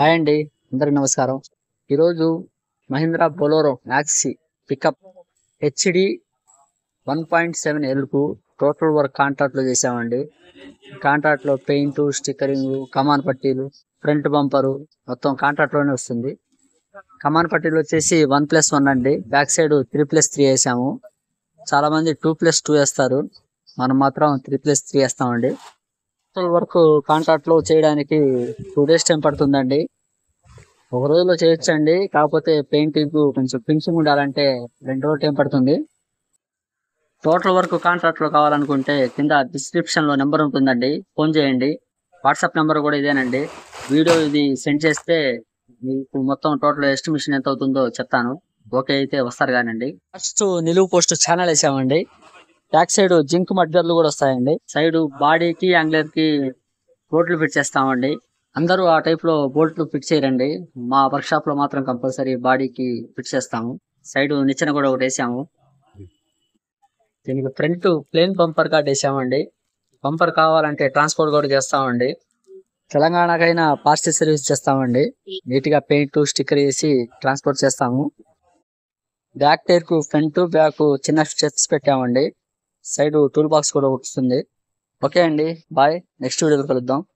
hi అండి అందరికి నమస్కారం ఈరోజు Mahindra Bolero Maxi pickup HD one point seven ఎల్కు టోటల్ వర్క్ కాంట్రాక్ట్లో చేసామండి కాంట్రాక్ట్లో పెయింట్ స్టిక్కరింగ్ కమాన్ పట్టీలు ఫ్రంట్ బంపరు మొత్తం కాంట్రాక్ట్లోనే వస్తుంది కమాన్ పట్టీలు వచ్చేసి వన్ ప్లస్ వన్ అండి back side three plus three వేసాము చాలా మంది టూ ప్లస్ టూ వేస్తారు మనం మాత్రం త్రీ ప్లస్ త్రీ వేస్తామండి టోటల్ వర్క్ కాంట్రాక్ట్ లో చేయడానికి టూ డేస్ టైం పడుతుందండి ఒక రోజులో చేయొచ్చండి కాకపోతే పెయింటింగ్ కొంచెం ఫినిషింగ్ ఉండాలంటే రెండు రోజులు టైం పడుతుంది టోటల్ వర్క్ కాంట్రాక్ట్ లో కావాలనుకుంటే కింద డిస్క్రిప్షన్ లో నెంబర్ ఉంటుందండి ఫోన్ చేయండి వాట్సాప్ నెంబర్ కూడా ఇదేనండి వీడియో ఇది సెండ్ చేస్తే మీకు మొత్తం టోటల్ ఎస్టిమేషన్ ఎంత అవుతుందో చెప్తాను ఓకే అయితే వస్తారు కానండి ఫస్ట్ నిలువు పోస్ట్ ఛానల్ వేసామండి బ్యాక్ సైడ్ జింక్ మడ్గర్లు కూడా వస్తాయండి సైడ్ బాడీకి యాంగ్లర్ కి బోల్ట్లు ఫిట్ చేస్తామండి అందరూ ఆ టైప్ లో బోల్ట్లు ఫిట్ చేయరండి మా వర్క్ షాప్ లో మాత్రం కంపల్సరీ బాడీకి ఫిట్ చేస్తాము సైడ్ నిచ్చెన కూడా ఒకటి వేసాము దీనికి ఫ్రంట్ ప్లేన్ బంపర్ కార్డ్ వేసామండి బంపర్ కావాలంటే ట్రాన్స్పోర్ట్ కూడా చేస్తామండి తెలంగాణకైనా ఫాస్ట్ సర్వీస్ చేస్తామండి నీట్ గా పెయింట్ స్టిక్కర్ వేసి ట్రాన్స్పోర్ట్ చేస్తాము బ్యాక్ టైర్ కు ఫ్రంట్ బ్యాక్ చిన్న స్టెప్స్ పెట్టామండి సైడ్ టూల్ బాక్స్ కూడా వస్తుంది ఓకే అండి బాయ్ నెక్స్ట్ వీడియోలో కలుద్దాం